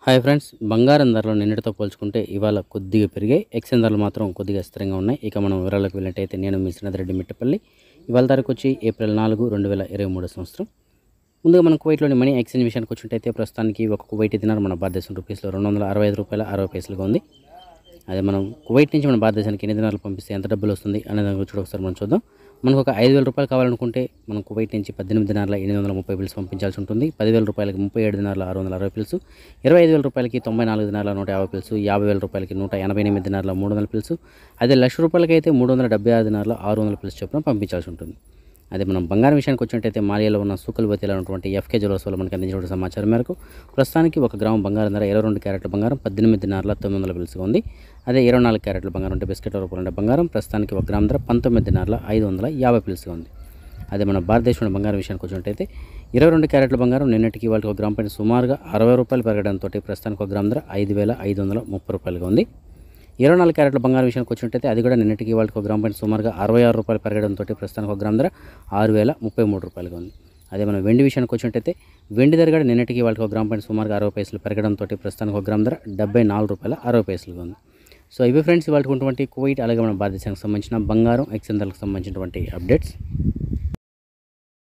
hi friends బంగారం ధరలు నిన్నటితో పోల్చుకుంటే ఇవాళ కొద్దిగా పెరిగాయి ఎక్సెన్ ధరలు మాత్రం కొద్దిగా స్థిరంగా ఉన్నాయి ఇక మనం వివరాలకు వెళ్ళినట్టయితే నేను మీ సినదరెడ్డి మిట్టపల్లి ఇవాళ తారీఖు వచ్చి ఏప్రిల్ నాలుగు రెండు వేల ఇరవై మూడు సంవత్సరం ముందుగా మనం కువైట్లోని మనీ ఎక్స్చేంజ్ విషయానికి వచ్చినట్టయితే ప్రస్తుతానికి ఒక కువైట్ దినార్ మన భారతదేశం రూపీస్లో రెండు వందల అరవై ఐదు రూపాయల అరవై పైసలుగా ఉంది అదే మనం కువైట్ నుంచి మన భారతదేశానికి ఎన్ని దినాలు పంపిస్తే ఎంత డబ్బులు వస్తుంది అనే దాని గురించి కూడా ఒకసారి మనం చూద్దాం మనకు ఒక ఐదు వేల రూపాయలు కావాలనుకుంటే మనం కువైట్ నుంచి పద్దెనిమిది దినార్ల ఎనిమిది వందల ముప్పై బిల్స్ పంపించాల్సి ఉంటుంది పదివేల రూపాయలకి ముప్పై ఏడు దినార్ల ఆరు వందల అరవై పిల్స్ ఇరవై ఐదు వేల రూపాయలకి తొంభై నాలుగు దినార్ల నూట యాభై పిల్స్ యాభై వేల రూపాయలకి నూట ఎనభై ఎనిమిది దినార్ల మూడు వందల పిల్స్ అదే లక్ష రూపాయలకి అయితే మూడు వందల డెబ్బై ఆరు దినార్ల ఆరు వందల పిల్స్ చొప్పున పంపించాల్సి ఉంటుంది అదే మనం బంగారం విషయానికి వచ్చినట్టయితే మాలియాలో ఉన్న సూకల్వతిలో ఉన్నటువంటి ఎఫ్కే జ్యువెలర్స్ వల్ల మనకి అందించిన సమాచారం మేరకు ప్రస్తుతానికి ఒక గ్రామం బంగారం ధర ఇరవై రెండు క్యారెట్ల బంగారం పద్దెనిమిది దినార్ల తొమ్మిది వందల పిలుసుగా ఉంది అదే ఇరవై నాలుగు క్యారెట్ల బంగారం అంటే బిస్కెట్ రూపాయలు ఉండే బంగారం ప్రస్తుతానికి ఒక గ్రామం ధర పంతొమ్మిది దినార్ల ఐదు వందల యాభై పిలుసుగా ఉంది అదే మన భారతదేశంలో బంగారం విషయానికి వచ్చినట్టయితే ఇరవై రెండు క్యారెట్ల బంగారం నిన్నటికి వాళ్ళకి ఒక గ్రామ్ పైన సుమారుగా అరవై రూపాయలు పెరగడంతో ప్రస్తుతానికి ఒక గ్రామ్ ధర ఐదు వేల ఐదు వందల ముప్పై రూపాయలుగా ఉంది ఇరవై నాలుగు క్యారెట్ల బంగారం విషయానికి వచ్చినట్టయితే అది కూడా నిన్నటికి వాళ్ళకి ఒక గ్రామ్ పైన సుమారుగా అరవై ఆరు రూపాయలు పెరగడంతో ప్రస్తుతానికి ఒక గ్రామ్ ధర ఆరు వేల ముప్పై మూడు రూపాయలుగా ఉంది అదే మనం వెండి విషయానికి వచ్చినట్టయితే వెండి ధర కూడా నిన్నటికి వాళ్ళకి ఒక గ్రామ్ పైన సుమారుగా అరవై పైసలు పెరగడంతో ప్రస్తుతానికి ఒక గ్రామ్ ధర డెబ్బై నాలుగు రూపాయల అరవై పైసలుగా ఉంది సో ఇవి ఫ్రెండ్స్ ఇవాళ ఉన్నటువంటి కువైట్ అలాగే మన భారతదేశానికి సంబంధించిన బంగారం ఎక్సెందర్లకు సంబంధించినటువంటి అప్డేట్స్